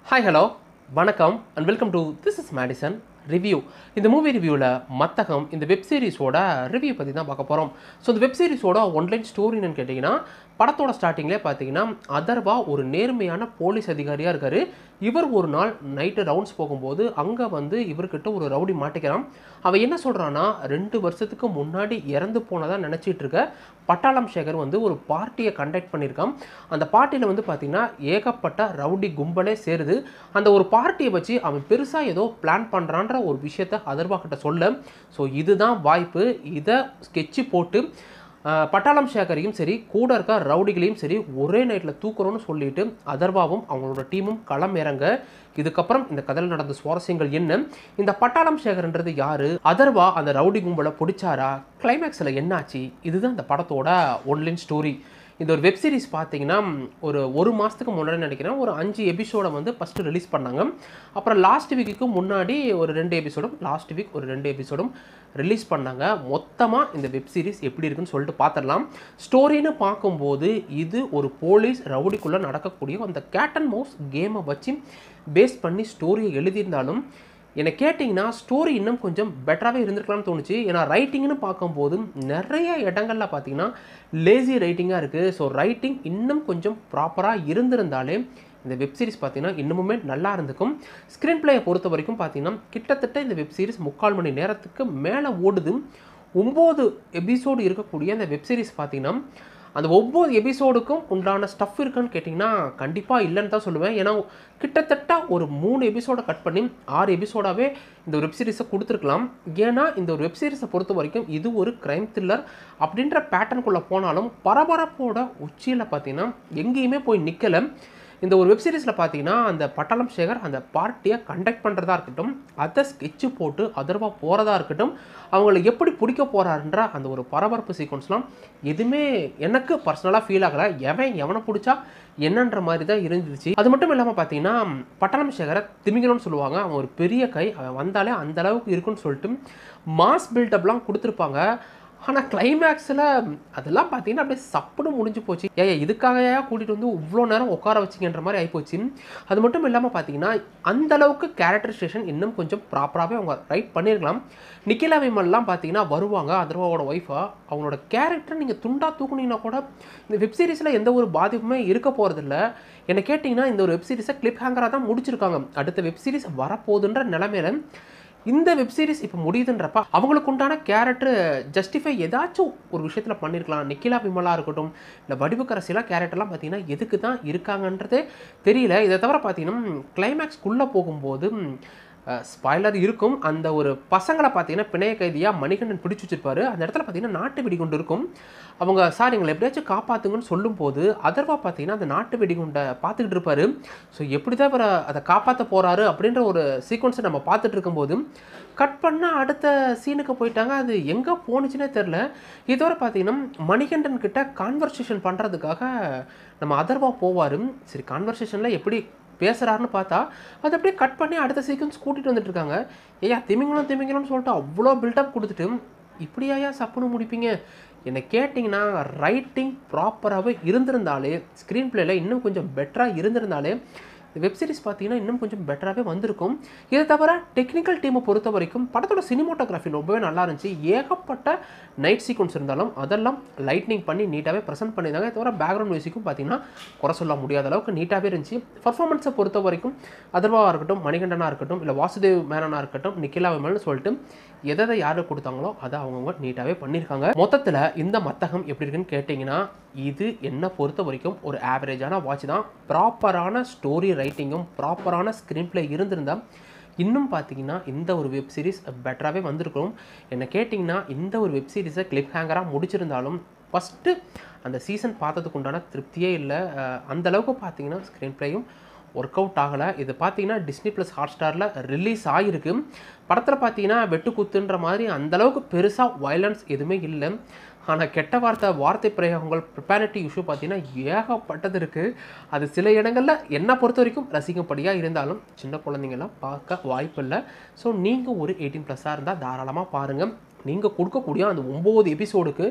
hi hello வணக்கம் and welcome to this is Madison review இந்த movie ரிவ்யூவில் மத்தகம் இந்த வெப் சீரிஸோட ரிவ்யூ பற்றி தான் பார்க்க போகிறோம் ஸோ இந்த வெப் சீரிஸோட ஒன்லைன் ஸ்டோரின்னு கேட்டிங்கன்னா படத்தோட ஸ்டார்டிங்லேயே பார்த்தீங்கன்னா அதர்வா ஒரு நேர்மையான போலீஸ் அதிகாரியாக இருக்கார் இவர் ஒரு நாள் நைட்டு ரவுண்ட்ஸ் போகும்போது அங்கே வந்து இவர்கிட்ட ஒரு ரவுடி மாட்டிக்கிறான் அவன் என்ன சொல்கிறான்னா ரெண்டு வருஷத்துக்கு முன்னாடி இறந்து போனதாக நினச்சிட்டு இருக்க பட்டாளம் சேகர் வந்து ஒரு பார்ட்டியை கண்டக்ட் பண்ணியிருக்கான் அந்த பார்ட்டியில் வந்து பார்த்திங்கன்னா ஏகப்பட்ட ரவுடி கும்பலே சேருது அந்த ஒரு பார்ட்டியை வச்சு அவன் பெருசாக ஏதோ பிளான் பண்ணுறான்ற ஒரு விஷயத்த அதர்வா கிட்ட சொல்ல ஸோ இதுதான் வாய்ப்பு இதை ஸ்கெட்சு போட்டு ஆஹ், பட்டாளம் சேகரையும் சரி கூட இருக்க ரவுடிகளையும் சரி ஒரே நைட்டில் தூக்குறோன்னு சொல்லிட்டு அதர்வாவும் அவங்களோட டீமும் களம் இறங்க இதுக்கப்புறம் இந்த கதையில் நடந்த சுவாரஸ்யங்கள் என்ன இந்த பட்டாளம் சேகர்ன்றது யாரு அதர்வா அந்த ரவுடி கும்பலை பிடிச்சாரா கிளைமேக்ஸில் என்னாச்சு இதுதான் இந்த படத்தோட ஒன்லைன் ஸ்டோரி இந்த ஒரு வெப் சீரிஸ் பார்த்தீங்கன்னா ஒரு ஒரு மாதத்துக்கு முன்னாடி நினைக்கிறேன் ஒரு அஞ்சு எபிசோடை வந்து ஃபஸ்ட்டு ரிலீஸ் பண்ணாங்க அப்புறம் லாஸ்ட் வீக்குக்கு முன்னாடி ஒரு ரெண்டு எபிசோடும் லாஸ்ட் வீக் ஒரு ரெண்டு எபிசோடும் ரிலீஸ் பண்ணாங்க மொத்தமாக இந்த வெப் சீரிஸ் எப்படி இருக்குன்னு சொல்லிட்டு பார்த்துடலாம் ஸ்டோரின்னு பார்க்கும்போது இது ஒரு போலீஸ் ரவுடிக்குள்ளே நடக்கக்கூடிய அந்த கேட் அண்ட் மவுஸ் கேமை வச்சு பேஸ் பண்ணி ஸ்டோரியை எழுதியிருந்தாலும் என்னை கேட்டிங்கன்னா ஸ்டோரி இன்னும் கொஞ்சம் பெட்டராகவே இருந்திருக்கலாம்னு தோணுச்சு ஏன்னா ரைட்டிங்னு பார்க்கும்போது நிறைய இடங்கள்ல பார்த்தீங்கன்னா லேசி ரைட்டிங்காக இருக்குது ஸோ ரைட்டிங் இன்னும் கொஞ்சம் ப்ராப்பராக இருந்திருந்தாலே இந்த வெப் சீரிஸ் பார்த்தீங்கன்னா இன்னமுமே நல்லா இருந்துக்கும் ஸ்க்ரீன் பிளேயை பொறுத்த வரைக்கும் பார்த்தீங்கன்னா கிட்டத்தட்ட இந்த வெப் சீரிஸ் முக்கால் மணி நேரத்துக்கு மேலே ஓடுது ஒம்பது எபிசோடு இருக்கக்கூடிய அந்த வெப் சீரிஸ் பார்த்தீங்கன்னா அந்த ஒவ்வொரு எபிசோடுக்கும் உண்டான ஸ்டஃப் இருக்கான்னு கேட்டிங்கன்னா கண்டிப்பாக இல்லைன்னு தான் சொல்லுவேன் ஏன்னா கிட்டத்தட்ட ஒரு மூணு எபிசோடை கட் பண்ணி ஆறு எபிசோடாகவே இந்த ஒரு வெப் சீரிஸை கொடுத்துருக்கலாம் ஏன்னா இந்த ஒரு வெப் சீரிஸை பொறுத்த வரைக்கும் இது ஒரு க்ரைம் த்ரில்லர் அப்படின்ற பேட்டர்னுக்குள்ளே போனாலும் பரபரப்போட உச்சியில் பார்த்தீங்கன்னா எங்கேயுமே போய் நிற்கலை இந்த ஒரு வெப் சீரிஸில் பார்த்தீங்கன்னா அந்த பட்டாளம் சேகர் அந்த பார்ட்டியை கண்டக்ட் பண்ணுறதா இருக்கட்டும் அதை ஸ்கெட்சு போட்டு அதர்வா போகிறதா இருக்கட்டும் அவங்கள எப்படி பிடிக்க போகிறாருன்ற அந்த ஒரு பரபரப்பு சீக்வன்ஸ்லாம் எதுவுமே எனக்கு பர்சனலாக ஃபீல் ஆகலை எவன் எவனை பிடிச்சா என்னன்ற மாதிரி தான் இருந்துச்சு அது மட்டும் இல்லாமல் பார்த்தீங்கன்னா பட்டாளம் சேகரை திமிங்கலம்னு சொல்லுவாங்க அவன் ஒரு பெரிய கை அவன் வந்தாலே அந்த அளவுக்கு இருக்குன்னு சொல்லிட்டு மாஸ் பில்டப்லாம் கொடுத்துருப்பாங்க ஆனால் கிளைமேக்ஸில் அதெல்லாம் பார்த்தீங்கன்னா அப்படியே சப்புன்னு முடிஞ்சு போச்சு ஏன் இதுக்காக கூட்டிகிட்டு வந்து இவ்வளோ நேரம் உட்கார வச்சிங்கன்ற மாதிரி ஆகிப்போச்சு அது மட்டும் இல்லாமல் பார்த்தீங்கன்னா அந்த அளவுக்கு கேரக்டரைசேஷன் இன்னும் கொஞ்சம் ப்ராப்பராகவே அவங்க ரைட் பண்ணியிருக்கலாம் நிக்கிலா விமல்லாம் பார்த்தீங்கன்னா வருவாங்க அதர்வாவோட ஒய்ஃபா அவங்களோட கேரக்டர் நீங்கள் துண்டா தூக்குனீங்கன்னா கூட இந்த வெப் சீரிஸில் எந்த ஒரு பாதிப்புமே இருக்க போகிறதில்ல என்ன கேட்டிங்கன்னா இந்த ஒரு வெப் சீரிஸை கிளிப் ஹேங்கராக தான் முடிச்சிருக்காங்க அடுத்த வெப் சீரிஸ் வரப்போகுதுன்ற நிலமையில இந்த வெப் சீரிஸ் இப்போ முடியுதுன்றப்ப அவங்களுக்கு உண்டான கேரக்டர் ஜஸ்டிஃபை ஏதாச்சும் ஒரு விஷயத்தில் பண்ணியிருக்கலாம் நிக்கிலா விமலா இருக்கட்டும் இல்லை வடிவுக்கரசிலாம் கேரக்டர்லாம் பார்த்தீங்கன்னா எதுக்கு தான் இருக்காங்கன்றதே தெரியல இதை தவிர பார்த்தீங்கன்னா கிளைமேக்ஸ்க்குள்ளே போகும்போது ஸ்பாய்லர் இருக்கும் அந்த ஒரு பசங்களை பார்த்தீங்கன்னா பிணைய கைதியாக மணிகண்டன் பிடிச்சி வச்சிருப்பாரு அந்த இடத்துல பார்த்தீங்கன்னா நாட்டு வெடிகுண்டு இருக்கும் அவங்க சார் எங்களை எப்படியாச்சும் காப்பாற்றுங்கன்னு சொல்லும்போது அதர்வா பார்த்தீங்கன்னா அந்த நாட்டு வெடிகுண்டை பார்த்துக்கிட்டு இருப்பாரு ஸோ எப்படி தான் இவரை அதை காப்பாற்ற போகிறாரு அப்படின்ற ஒரு சீக்வன்ஸை நம்ம பார்த்துட்டு இருக்கும்போது கட் பண்ண அடுத்த சீனுக்கு போயிட்டாங்க அது எங்கே போணுச்சுன்னே தெரில இதோட பார்த்தீங்கன்னா மணிகண்டன் கிட்ட கான்வர்சேஷன் பண்ணுறதுக்காக நம்ம அதர்வா போவார் சரி கான்வர்சேஷனில் எப்படி பேசுகிறாருன்னு பார்த்தா அதை அப்படியே கட் பண்ணி அடுத்த சீக்வன்ஸ் கூட்டிகிட்டு வந்துட்டு இருக்காங்க ஐயா திமிங்கலம் திமிங்கலம்னு சொல்லிட்டு அவ்வளோ பில்டப் கொடுத்துட்டு இப்படியாயா சப்புன்னு முடிப்பீங்க என்னை கேட்டிங்கன்னா ரைட்டிங் ப்ராப்பராகவே இருந்திருந்தாலே ஸ்க்ரீன் பிளேல இன்னும் கொஞ்சம் பெட்டராக இருந்திருந்தாலே இந்த வெப் சீரிஸ் பார்த்தீங்கன்னா இன்னும் கொஞ்சம் பெட்டராகவே வந்திருக்கும் இதை தவிர டெக்னிக்கல் டீமை பொறுத்த வரைக்கும் படத்தோட சினிமோட்டோகிராஃபி ரொம்பவே நல்லா இருந்துச்சு ஏகப்பட்ட நைட் சீக்வன்ஸ் இருந்தாலும் அதெல்லாம் லைட்னிங் பண்ணி நீட்டாகவே ப்ரெசென்ட் பண்ணியிருந்தாங்க தவிர பேக்ரவுண்ட் மியூசிக்கும் பார்த்தீங்கன்னா குறை சொல்ல முடியாத அளவுக்கு நீட்டாகவே இருந்துச்சு பர்ஃபார்மன்ஸை பொறுத்த வரைக்கும் அதர்வாவாக இருக்கட்டும் மணிகண்டனாக இருக்கட்டும் இல்லை வாசுதேவ் மேனனாக இருக்கட்டும் நிக்கிலா விமல்னு சொல்லிட்டு எதை எதை யார் கொடுத்தாங்களோ அதை அவங்கவுங்க நீட்டாகவே பண்ணியிருக்காங்க மொத்தத்தில் இந்த மத்தகம் எப்படி இருக்குன்னு கேட்டிங்கன்னா இது என்னை பொறுத்த வரைக்கும் ஒரு ஆவரேஜான வாட்ச் தான் ப்ராப்பரான ஸ்டோரி ரைட்டிங்கும் ப்ராப்பரான ஸ்க்ரீன் பிளே இருந்திருந்தால் இன்னும் பார்த்தீங்கன்னா இந்த ஒரு வெப் சீரிஸ் பெட்டராகவே வந்திருக்கும் என்ன கேட்டிங்கன்னா இந்த ஒரு வெப் சீரிஸை கிளிப் ஹேங்கராக முடிச்சிருந்தாலும் ஃபஸ்ட்டு அந்த சீசன் பார்த்ததுக்கு உண்டான திருப்தியே இல்லை அஹ் அந்த அளவுக்கு பார்த்தீங்கன்னா ஸ்க்ரீன் ப்ளேயும் ஒர்க் அவுட் ஆகலை இது பார்த்தீங்கன்னா டிஸ்னி ப்ளஸ் ஹாட் ஸ்டாரில் ரிலீஸ் ஆகிருக்கு படத்தில் பார்த்தீங்கன்னா வெட்டுக்குத்துன்ற மாதிரி அந்தளவுக்கு பெருசாக வயலன்ஸ் எதுவுமே இல்லை ஆனால் கெட்ட வார்த்தை வார்த்தை பிரயோகங்கள் ப்ரிப்பாரிட்டி இஷ்யூ பார்த்தீங்கன்னா ஏகப்பட்டது இருக்குது அது சில இடங்களில் என்னை பொறுத்த வரைக்கும் ரசிக்கும்படியாக இருந்தாலும் சின்ன குழந்தைங்கலாம் பார்க்க வாய்ப்பு இல்லை ஸோ நீங்கள் ஒரு எயிட்டீன் ப்ளஸ்ஸாக இருந்தால் தாராளமாக பாருங்கள் நீங்கள் கொடுக்கக்கூடிய அந்த ஒம்பது எபிசோடுக்கு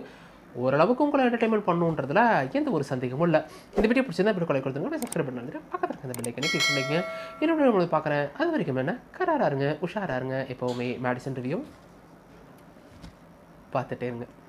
ஓரளவுக்கு உங்களை என்டர்டைன்மெண்ட் பண்ணுன்றதுல எந்த ஒரு சந்தேகமும் இல்லை இந்த வீடியோ பிடிச்சிருந்தா இப்படி கொலை கொடுத்துங்க சப்ஸ்கிரைப் பண்ணி பக்கத்தில் இருக்க இந்த பில்லைக்கனே கிளிக் பண்ணிக்கங்க என்னோட உங்களுக்கு பார்க்குறேன் அது வரைக்கும் என்ன கராரா இருங்க உஷாரா இருங்க எப்போவுமே மேடிசன் ரிவ்யூ பார்த்துட்டே இருங்க